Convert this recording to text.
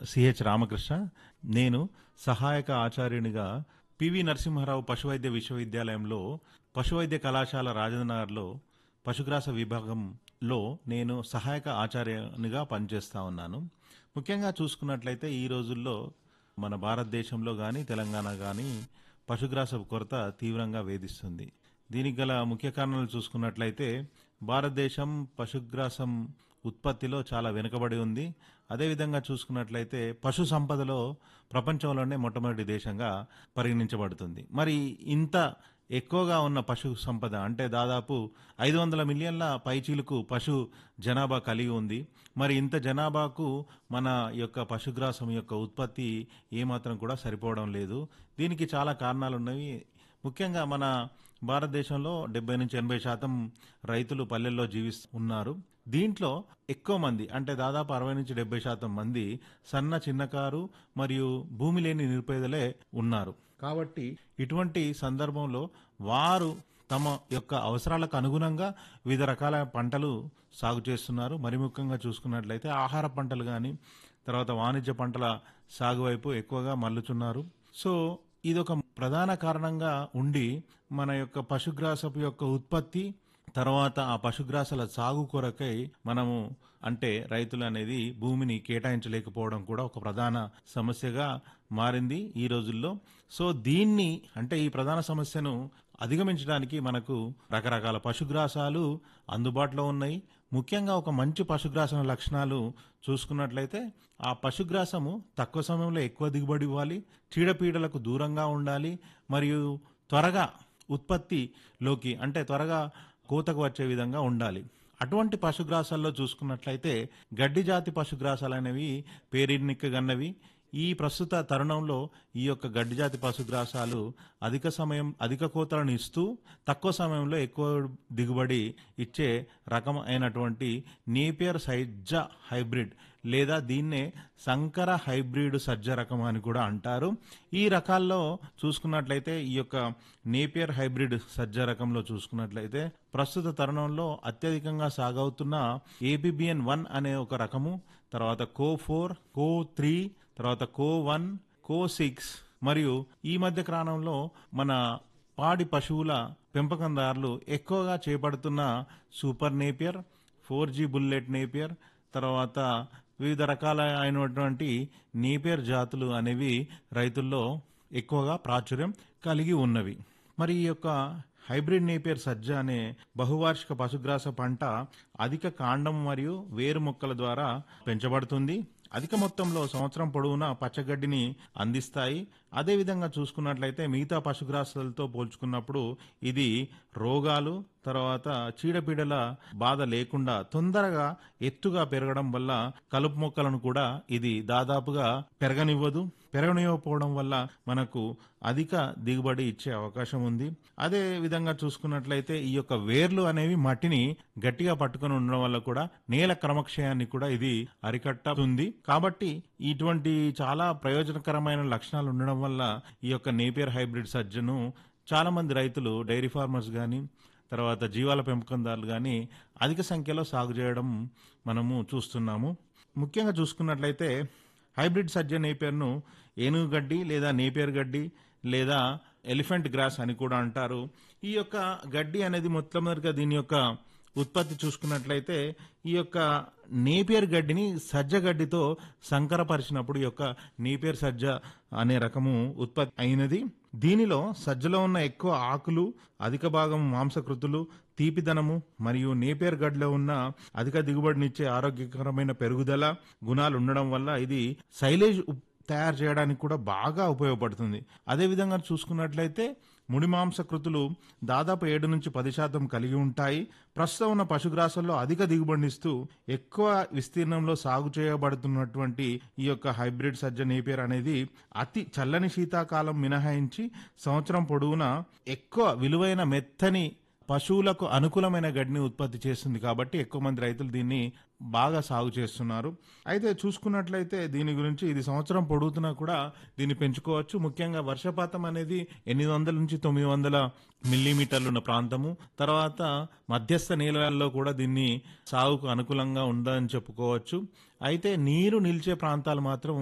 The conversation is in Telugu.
సిహెచ్ రామకృష్ణ నేను సహాయక ఆచార్యునిగా పివి నరసింహారావు పశువైద్య విశ్వవిద్యాలయంలో పశువైద్య కళాశాల రాజేంద్రనగర్లో పశుగ్రాస విభాగంలో నేను సహాయక ఆచార్యునిగా పనిచేస్తా ఉన్నాను ముఖ్యంగా చూసుకున్నట్లయితే ఈ రోజుల్లో మన భారతదేశంలో కానీ తెలంగాణ కానీ పశుగ్రాస కొరత తీవ్రంగా వేధిస్తుంది దీనికి గల ముఖ్య కారణాలు చూసుకున్నట్లయితే భారతదేశం పశుగ్రాసం ఉత్పత్తిలో చాలా వెనుకబడి ఉంది అదేవిధంగా చూసుకున్నట్లయితే పశు సంపదలో ప్రపంచంలోనే మొట్టమొదటి దేశంగా పరిగణించబడుతుంది మరి ఇంత ఎక్కువగా ఉన్న పశు సంపద అంటే దాదాపు ఐదు వందల మిలియన్ల పైచీలకు పశు జనాభా కలిగి ఉంది మరి ఇంత జనాభాకు మన యొక్క పశుగ్రాసం యొక్క ఉత్పత్తి ఏమాత్రం కూడా సరిపోవడం లేదు దీనికి చాలా కారణాలు ఉన్నవి ముఖ్యంగా మన భారతదేశంలో డెబ్బై నుంచి ఎనభై శాతం రైతులు పల్లెల్లో జీవిస్తున్నారు దీంట్లో ఎక్కువ మంది అంటే దాదాపు అరవై నుంచి డెబ్బై శాతం మంది సన్న చిన్నకారు మరియు భూమి లేని నిరుపేదలే ఉన్నారు కాబట్టి ఇటువంటి సందర్భంలో వారు తమ యొక్క అవసరాలకు అనుగుణంగా వివిధ రకాల పంటలు సాగు చేస్తున్నారు మరి ముఖ్యంగా చూసుకున్నట్లయితే ఆహార పంటలు కానీ తర్వాత వాణిజ్య పంటల సాగు వైపు ఎక్కువగా మల్లుచున్నారు సో ఇదొక ప్రధాన కారణంగా ఉండి మన యొక్క పశుగ్రాసపు యొక్క ఉత్పత్తి తర్వాత ఆ పశుగ్రాసాల సాగు కొరకై మనము అంటే రైతులు అనేది భూమిని కేటాయించలేకపోవడం కూడా ఒక ప్రధాన సమస్యగా మారింది ఈ రోజుల్లో సో దీన్ని అంటే ఈ ప్రధాన సమస్యను అధిగమించడానికి మనకు రకరకాల పశుగ్రాసాలు అందుబాటులో ఉన్నాయి ముఖ్యంగా ఒక మంచి పశుగ్రాసం లక్షణాలు చూసుకున్నట్లయితే ఆ పశుగ్రాసము తక్కువ సమయంలో ఎక్కువ దిగుబడి ఇవ్వాలి చీడపీడలకు దూరంగా ఉండాలి మరియు త్వరగా ఉత్పత్తిలోకి అంటే త్వరగా కోతకు వచ్చే విధంగా ఉండాలి అటువంటి పశుగ్రాసాల్లో చూసుకున్నట్లయితే గడ్డి జాతి పశుగ్రాసాలు అనేవి పేరెన్నికగన్నవి ఈ ప్రస్తుత తరుణంలో ఈ యొక్క గడ్డి జాతి పశుగ్రాసాలు అధిక సమయం అధిక కోతలను ఇస్తూ తక్కువ సమయంలో ఎక్కువ దిగుబడి ఇచ్చే రకం అయినటువంటి నేపియర్ సైజ హైబ్రిడ్ లేదా దీన్నే సంకర హైబ్రిడ్ సజ్జ రకం అని కూడా అంటారు ఈ రకాల్లో చూసుకున్నట్లయితే ఈ యొక్క నేపియర్ హైబ్రిడ్ సజ్జ రకంలో చూసుకున్నట్లయితే ప్రస్తుత తరుణంలో అత్యధికంగా సాగవుతున్న ఏబిబిఎన్ వన్ అనే ఒక రకము తర్వాత కో ఫోర్ కో త్రీ తర్వాత కో వన్ కో సిక్స్ మరియు ఈ మధ్య కాలంలో మన పాడి పశువుల పెంపకందారులు ఎక్కువగా చేపడుతున్న super napier four G bullet napier తర్వాత వివిధ రకాల అయినటువంటి నేపియర్ జాతులు అనేవి రైతుల్లో ఎక్కువగా ప్రాచుర్యం కలిగి ఉన్నవి మరి ఈ యొక్క హైబ్రిడ్ నేపియర్ సజ్జ అనే బహువార్షిక పశుగ్రాస పంట అధిక కాండం మరియు వేరు మొక్కల ద్వారా పెంచబడుతుంది అధిక మొత్తంలో సంవత్సరం పొడవునా పచ్చగడ్డిని అందిస్తాయి అదేవిధంగా చూసుకున్నట్లయితే మిగతా పశుగ్రాసాలతో పోల్చుకున్నప్పుడు ఇది రోగాలు తర్వాత చీడపీడల బాధ లేకుండా తొందరగా ఎత్తుగా పెరగడం వల్ల కలుపు మొక్కలను కూడా ఇది దాదాపుగా పెరగనివ్వదు పెరగనివ్వకపోవడం వల్ల మనకు అధిక దిగుబడి ఇచ్చే అవకాశం ఉంది అదే విధంగా చూసుకున్నట్లయితే ఈ యొక్క వేర్లు అనేవి మట్టిని గట్టిగా పట్టుకొని ఉండడం వల్ల కూడా నేల క్రమక్షయాన్ని కూడా ఇది అరికట్టుతుంది కాబట్టి ఇటువంటి చాలా ప్రయోజనకరమైన లక్షణాలు ఉండడం వల్ల ఈ యొక్క నేపియర్ హైబ్రిడ్ సజ్జను చాలా మంది రైతులు డైరీ ఫార్మర్స్ కానీ తర్వాత జీవాల పెంపకందారులు కానీ అధిక సంఖ్యలో సాగు చేయడం మనము చూస్తున్నాము ముఖ్యంగా చూసుకున్నట్లయితే హైబ్రిడ్ సజ్జ నేపియర్ను ఏనుగు గడ్డి లేదా నేపియర్ గడ్డి లేదా ఎలిఫెంట్ గ్రాస్ అని కూడా అంటారు ఈ యొక్క గడ్డి అనేది మొట్టమొదటిగా దీని యొక్క ఉత్పత్తి చూసుకున్నట్లయితే ఈ యొక్క నేపియర్ గడ్డిని సజ్జ గడ్డితో సంకరపరిచినప్పుడు ఈ యొక్క నేపియర్ సజ్జ అనే రకము ఉత్పత్తి అయినది దీనిలో సజ్జలో ఉన్న ఎక్కువ ఆకులు అధిక భాగం మాంసకృతులు తీపిదనము మరియు నేపియర్ గడ్లో ఉన్న అధిక దిగుబడినిచ్చే ఆరోగ్యకరమైన పెరుగుదల గుణాలు ఉండడం వల్ల ఇది సైలేజ్ తయారు చేయడానికి కూడా బాగా ఉపయోగపడుతుంది అదేవిధంగా చూసుకున్నట్లయితే ముడి మాంసకృతులు దాదాపు ఏడు నుంచి పది శాతం కలిగి ఉంటాయి ప్రస్తుతం ఉన్న పశుగ్రాసాల్లో అధిక దిగుబడినిస్తూ ఎక్కువ విస్తీర్ణంలో సాగు చేయబడుతున్నటువంటి ఈ యొక్క హైబ్రిడ్ సజ్జ నేపియర్ అనేది అతి చల్లని శీతాకాలం మినహాయించి సంవత్సరం పొడవునా ఎక్కువ విలువైన మెత్తని పశువులకు అనుకూలమైన గడ్డిని ఉత్పత్తి చేస్తుంది కాబట్టి ఎక్కువ మంది రైతులు దీన్ని బాగా సాగు చేస్తున్నారు అయితే చూసుకున్నట్లయితే దీని గురించి ఇది సంవత్సరం పొడుగుతున్నా కూడా దీన్ని పెంచుకోవచ్చు ముఖ్యంగా వర్షపాతం అనేది ఎనిమిది వందల నుంచి తొమ్మిది వందల మిల్లీమీటర్లు ఉన్న ప్రాంతము తర్వాత మధ్యస్థ నీళ్ళల్లో కూడా దీన్ని సాగుకు అనుకూలంగా ఉందని చెప్పుకోవచ్చు అయితే నీరు నిలిచే ప్రాంతాలు మాత్రం